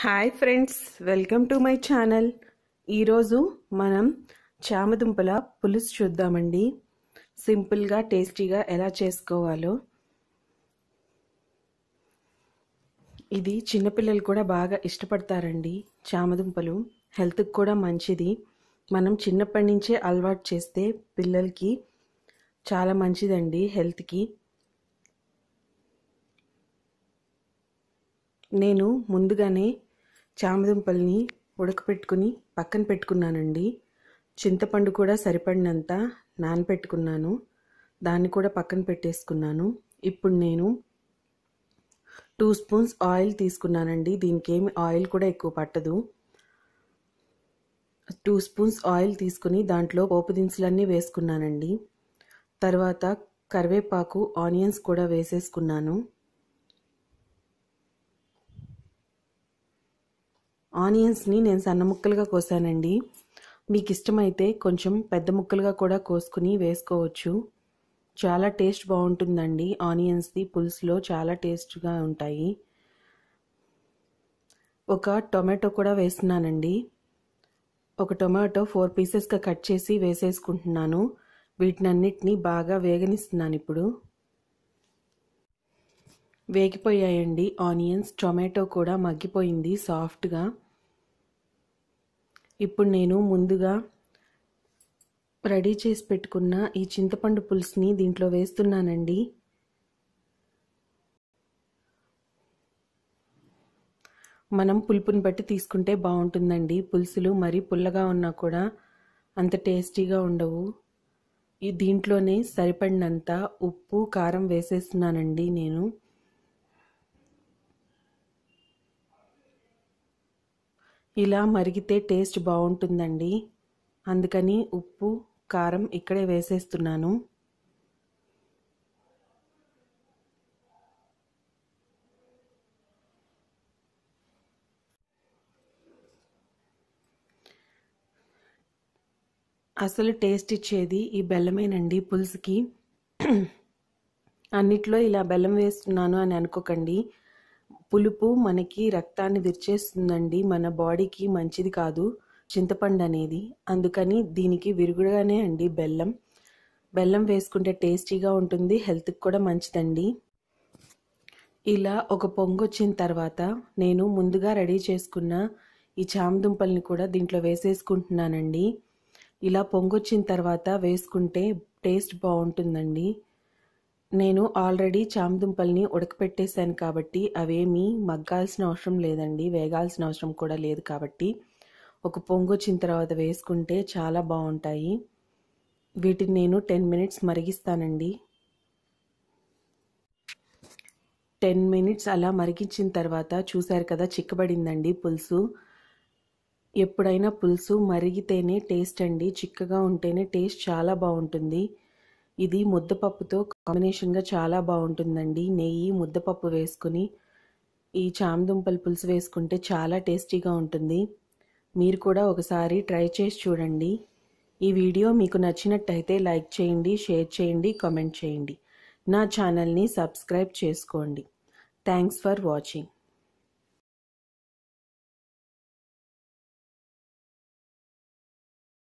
hi friends welcome to my channel ఈరోజు మనం చామదుంపల పులుసు చూద్దామండి సింపుల్గా టేస్టీగా ఎలా చేసుకోవాలో ఇది చిన్నపిల్లలు కూడా బాగా ఇష్టపడతారండి చామదుంపలు హెల్త్కి కూడా మంచిది మనం చిన్నప్పటి నుంచే అలవాటు చేస్తే పిల్లలకి చాలా మంచిదండి హెల్త్కి నేను ముందుగానే చామదుంపల్ని ఉడకపెట్టుకుని పక్కన పెట్టుకున్నానండి చింతపండు కూడా సరిపడినంత నానపెట్టుకున్నాను దాన్ని కూడా పక్కన పెట్టేసుకున్నాను ఇప్పుడు నేను టూ స్పూన్స్ ఆయిల్ తీసుకున్నానండి దీనికి ఏమి ఆయిల్ కూడా ఎక్కువ పట్టదు టూ స్పూన్స్ ఆయిల్ తీసుకుని దాంట్లో పోపు దినుసులన్నీ వేసుకున్నానండి తర్వాత కరివేపాకు ఆనియన్స్ కూడా వేసేసుకున్నాను ఆనియన్స్ని నేను సన్న ముక్కలుగా కోసానండి మీకు ఇష్టమైతే కొంచెం పెద్ద ముక్కలుగా కూడా కోసుకుని వేసుకోవచ్చు చాలా టేస్ట్ బాగుంటుందండి ఆనియన్స్ది పులుసులో చాలా టేస్ట్గా ఉంటాయి ఒక టొమాటో కూడా వేస్తున్నానండి ఒక టొమాటో ఫోర్ పీసెస్గా కట్ చేసి వేసేసుకుంటున్నాను వీటినన్నిటిని బాగా వేగనిస్తున్నాను ఇప్పుడు వేగిపోయాయండి ఆనియన్స్ టొమాటో కూడా మగ్గిపోయింది సాఫ్ట్గా ఇప్పుడు నేను ముందుగా రెడీ చేసి పెట్టుకున్న ఈ చింతపండు పులుసుని దీంట్లో వేస్తున్నానండి మనం పులుపుని బట్టి తీసుకుంటే బాగుంటుందండి పులుసులు మరీ పుల్లగా ఉన్నా కూడా అంత టేస్టీగా ఉండవు ఈ దీంట్లోనే సరిపడినంత ఉప్పు కారం వేసేస్తున్నానండి నేను ఇలా మరిగితే టేస్ట్ బాగుంటుందండి అందుకని ఉప్పు కారం ఇక్కడే వేసేస్తున్నాను అసలు టేస్ట్ ఇచ్చేది ఈ బెల్లమేనండి పులుసుకి అన్నిట్లో ఇలా బెల్లం వేస్తున్నాను అని అనుకోకండి పులుపు మనకి రక్తాన్ని విరిచేస్తుందండి మన బాడీకి మంచిది కాదు చింతపండు అనేది అందుకని దీనికి విరుగుడుగానే అండి బెల్లం బెల్లం వేసుకుంటే టేస్టీగా ఉంటుంది హెల్త్కి కూడా మంచిదండి ఇలా ఒక పొంగు వచ్చిన తర్వాత నేను ముందుగా రెడీ చేసుకున్న ఈ చామదుంపల్ని కూడా దీంట్లో వేసేసుకుంటున్నానండి ఇలా పొంగొచ్చిన తర్వాత వేసుకుంటే టేస్ట్ బాగుంటుందండి నేను ఆల్రెడీ చామదుంపల్ని ఉడకపెట్టేశాను కాబట్టి అవేమీ మగ్గాల్సిన అవసరం లేదండి వేగాల్సిన అవసరం కూడా లేదు కాబట్టి ఒక పొంగు వచ్చిన తర్వాత వేసుకుంటే చాలా బాగుంటాయి వీటిని నేను టెన్ మినిట్స్ మరిగిస్తానండి టెన్ మినిట్స్ అలా మరిగించిన తర్వాత చూశారు కదా చిక్కబడిందండి పులుసు ఎప్పుడైనా పులుసు మరిగితేనే టేస్ట్ అండి చిక్కగా ఉంటేనే టేస్ట్ చాలా బాగుంటుంది ఇది ముద్దపప్పుతో కాంబినేషన్గా చాలా బాగుంటుందండి నెయ్యి ముద్దపప్పు వేసుకుని ఈ చామదుంపల పులుసు వేసుకుంటే చాలా టేస్టీగా ఉంటుంది మీరు కూడా ఒకసారి ట్రై చేసి చూడండి ఈ వీడియో మీకు నచ్చినట్టయితే లైక్ చేయండి షేర్ చేయండి కామెంట్ చేయండి నా ఛానల్ని సబ్స్క్రైబ్ చేసుకోండి థ్యాంక్స్ ఫర్ వాచింగ్